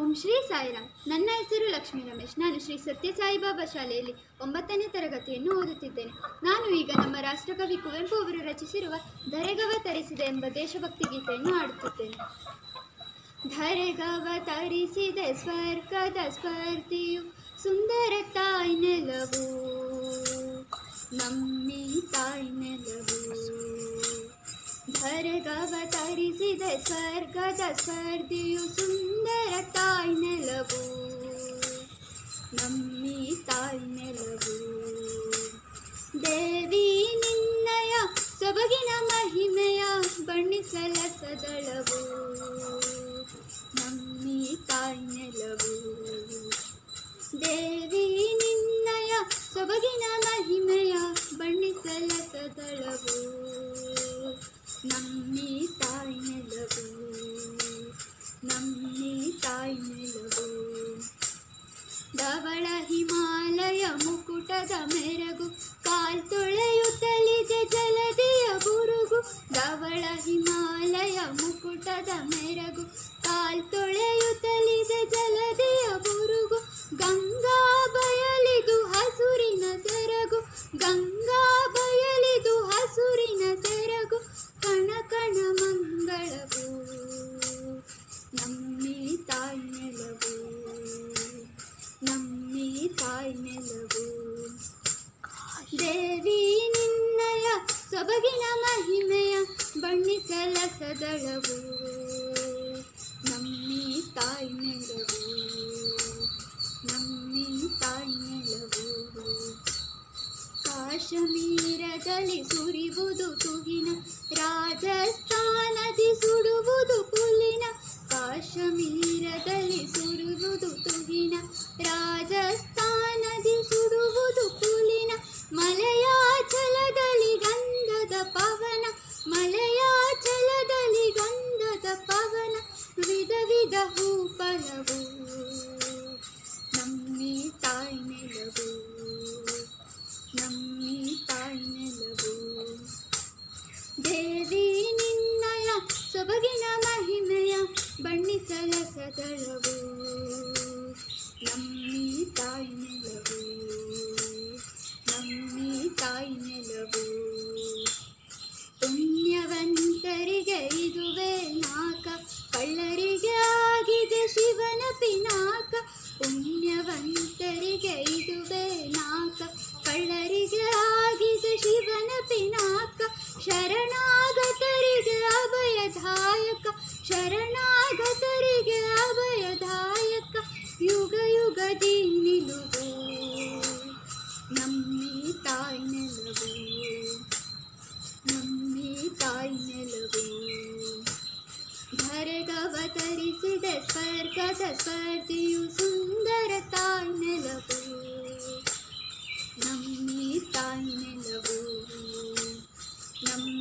ಓಂ ಶ್ರೀ ಸಾಯಿರಾಮ್ ನನ್ನ ಹೆಸರು ಲಕ್ಷ್ಮೀ ರಮೇಶ್ ನಾನು ಶ್ರೀ ಸತ್ಯ ಸಾಯಿಬಾಬಾ ಶಾಲೆಯಲ್ಲಿ ಒಂಬತ್ತನೇ ತರಗತಿಯನ್ನು ಓದುತ್ತಿದ್ದೇನೆ ನಾನು ಈಗ ನಮ್ಮ ರಾಷ್ಟ್ರಕವಿ ಕುವೆಂಪು ಅವರು ರಚಿಸಿರುವ ಧರೆಗವ ತರಿಸಿದೆ ಎಂಬ ದೇಶಭಕ್ತಿ ಗೀತೆಯನ್ನು ಹಾಡುತ್ತಿದ್ದೇನೆ ಧರೆಗವ ತರಿಸಿದೆ ಸ್ವರ್ಗದ ಸ್ಪರ್ಧಿಯು ಸುಂದರ ತಾಯಿ ನೆಲವು ನಮ್ಮಿ ತಾಯಿ ನೆಲವು ಧರೆಗವ ತರಿಸಿದೆ ಸ್ವರ್ಗದ ಸ್ಪರ್ಧಿಯು ಸುಂದರ ತಾಯಿ ನೆಲವು ನಮ್ಮಿ ತಾಯಿ ನೆಲವು ದೇವಿ ನಿನ್ನಯ ಸೊಬಗಿನ ಮಹಿಮೆಯ ಬಣ್ಣಿಸಲ ಸದಳವು ನಮ್ಮಿ ತಾಯಿ ನೆಲವು ದೇವಿ ನಿನ್ನಯ ಸೊಬಗಿನ ಮಹಿಮೆಯ ಬಣ್ಣಿಸಲ ಸದಳವು ನಮ್ಮಿ ತಾಯಿ ನೆಲವು ನಮ್ಮಿ ತಾಯಿ ನೆಲವು ಧವಳ ಹಿಮಾಲಯ ಮುಕುಟದ ಮೆರಗು ಕಾಲ್ ತೊಳೆಯುತ್ತಲಿದೆ ಜಲದಿಯ ಬುರುಗು ಧವಳ ಹಿಮಾಲಯ ಮುಕುಟದ ಮೆರಗು ಕಾಲ್ ತೊಳೆಯುತ್ತಲಿದೆ ಜಲದಿಯ ಬುರುಗು ಗಂಗಾ ಬಯಲಿದು ಹಸುರಿನ ಸೆರಗು ಗಂಗಾ ಬಯಲಿದು ಹಸುರಿನ ಸೆರಗು ಕಣ ಕಣ ಮಂಗಳವು ನಮ್ಮಿ ತಾಯಿ ನೆಲವು ನಮ್ಮಿ ತಾಯಿ ನೆಲವು ದೇವಿ ನಿನ್ನಯ ಸೊಬಗಿನ ಮಹಿಮೆಯ ಬಣ್ಣಿಸಲ ಸದಳವು ನಮ್ಮಿ ತಾಯಿ ನೆಲವು ನಮ್ಮಿ ತಾಯಿ ನೆಲವು ಕಾಶ್ಮೀರದಲ್ಲಿ ಸುರಿವುದು ತುಗಿನ ರಾಜಸ್ಥಾನದಿ ಸುಡುವುದು ಪುಲಿನ ಕಾಶ್ಮೀರದಲ್ಲಿ ಸುಡುವುದು ತುಗಿನ ರಾಜಸ್ಥಾನದಿ ಸುಡುವುದು ಪುಲಿನ ಮಲಯಾಚಲದಲ್ಲಿ ಗಂಧದ ಪವನ ಮಲಯಾಚಲದಲ್ಲಿ ಗಂಧದ ಪವನ ವಿಧ ವಿಧ ಹೂಫಲವು ನಮ್ಮಿ ತಾಯಿ ನೆಲವು ನಮ್ಮಿ ತಾಯಿ ನೆಲವು ದೇವಿ ನಿನ್ನಯ ಸೊಬಗಿನ ಮಹಿಮೆಯ ಬಣ್ಣಿಸಲ ಸದಳವು ನಮ್ಮಿ ತಾಯಿ ನೆಲವು ನಮ್ಮಿ ತಾಯಿ ನೆಲವು ಪುಣ್ಯವಂತರಿಗೆ ಇದುವೇ ನಾಕ ಕಳ್ಳರಿಗೆ ಆಗಿದೆ ಶಿವನ ಪಿನಾಕ ಪುಣ್ಯವಂತರಿಗೆ ಇದುವೇ ನಾಕ ಕಳ್ಳರಿಗೆ ಆಗಿದೆ ಶಿವನ ಪಿನಾಕ ಶರಣಾಗತರಿಗೆ ಅಭಯದಾಯಕ ಶರಣಾಗತರಿಗೆ ಅಭಯದಾಯಕ ಯುಗ ಯುಗದಿ ನಿಲುವು ನಮ್ಮಿ ತಾಯಿ ನೆಲವು ನಮ್ಮಿ ತಾಯಿ ನೆಲವು ಧರೆಗವತರಿಸಿದ ಸ್ವರ್ಗದ ಸ್ಪರ್ಧಿಯು ಸುಂದರ ತಾಯಿ ನೆಲವು ನಮ್ಮಿ ತಾಯಿ ನೆಲವು ನಮ್ಮ